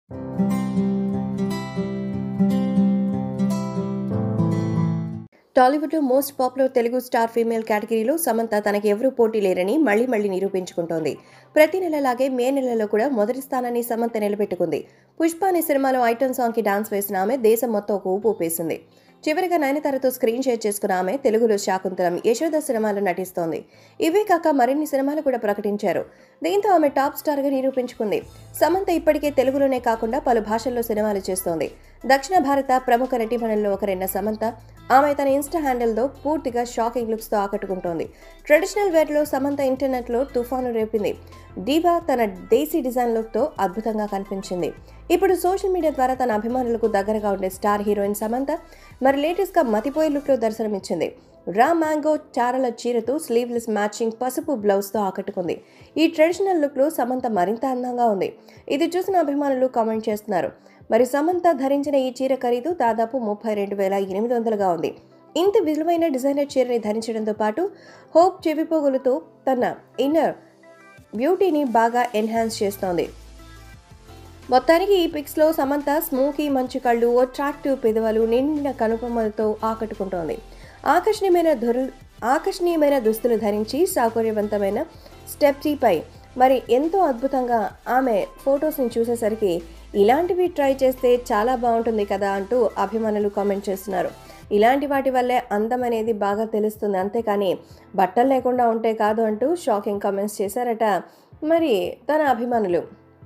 టాలీవుడ్లో most popular Telugu star female కేటగిరీలో సమంత తనకి ఎవరూ పోటీ లేరని మళ్లీ మళ్లీ నిరూపించుకుంటోంది ప్రతి నెలలాగే మే నెలలో కూడా మొదటి స్థానాన్ని సమంత నిలబెట్టుకుంది పుష్ప అనే సినిమాలో ఐటమ్ సాంగ్కి డాన్స్ వేసిన ఆమె దేశం మొత్తం ఒక ఊపు ఊపేసింది చివరిగా నయనతారతో స్క్రీన్ షేర్ చేసుకున్న ఆమె తెలుగులో శాకుంతలం యశోద సినిమాలో నటిస్తోంది ఇవే కాక మరిన్ని సినిమాలు కూడా ప్రకటించారు దీంతో ఆమె టాప్ స్టార్గా నిరూపించుకుంది సమంత ఇప్పటికే తెలుగులోనే కాకుండా పలు భాషల్లో సినిమాలు చేస్తోంది దక్షిణ భారత ప్రముఖ నటీమణుల్లో ఒకరైన సమంత ఆమె తన ఇన్స్టా హ్యాండిల్తో పూర్తిగా షాకింగ్ లుక్స్తో ఆకట్టుకుంటోంది ట్రెడిషనల్ వేర్లో సమంత ఇంటర్నెట్లో తుఫాను రేపింది డీవా తన దేశీ డిజైన్ లుక్తో అద్భుతంగా కనిపించింది ఇప్పుడు సోషల్ మీడియా ద్వారా తన అభిమానులకు దగ్గరగా ఉండే స్టార్ హీరోయిన్ సమంత మరి లేటెస్ట్గా మతిపోయే లుక్లో దర్శనమిచ్చింది రా మ్యాంగో చారల చీరతో స్లీవ్లెస్ మ్యాచింగ్ పసుపు బ్లౌజ్తో ఆకట్టుకుంది ఈ ట్రెడిషనల్ లుక్లో సమంత మరింత అందంగా ఉంది ఇది చూసిన అభిమానులు కామెంట్ చేస్తున్నారు మరి సమంత ధరించిన ఈ చీర ఖరీదు దాదాపు ముప్పై రెండు వేల ఎనిమిది వందలుగా ఉంది ఇంత విలువైన డిజైనర్ చీరని ధరించడంతో పాటు హోప్ చెవిపోగులతో తన ఇన్నర్ బ్యూటీని బాగా ఎన్హాన్స్ చేస్తోంది మొత్తానికి ఈ పిక్స్లో సమంత స్మోకీ మంచు కళ్ళు అట్రాక్టివ్ పెదవులు నిండిన కనుపమ్మలతో ఆకట్టుకుంటోంది ఆకర్షణీయమైన ధురు ఆకర్షణీయమైన దుస్తులు ధరించి సౌకర్యవంతమైన స్టెప్టీపై మరి ఎంతో అద్భుతంగా ఆమె ఫొటోస్ని చూసేసరికి ఇలాంటివి ట్రై చేస్తే చాలా బాగుంటుంది కదా అంటూ అభిమానులు కామెంట్ చేస్తున్నారు ఇలాంటి వాటి వల్లే అందం అనేది బాగా తెలుస్తుంది అంతేకాని బట్టలు లేకుండా ఉంటే కాదు అంటూ షాకింగ్ కామెంట్స్ చేశారట మరి తన అభిమానులు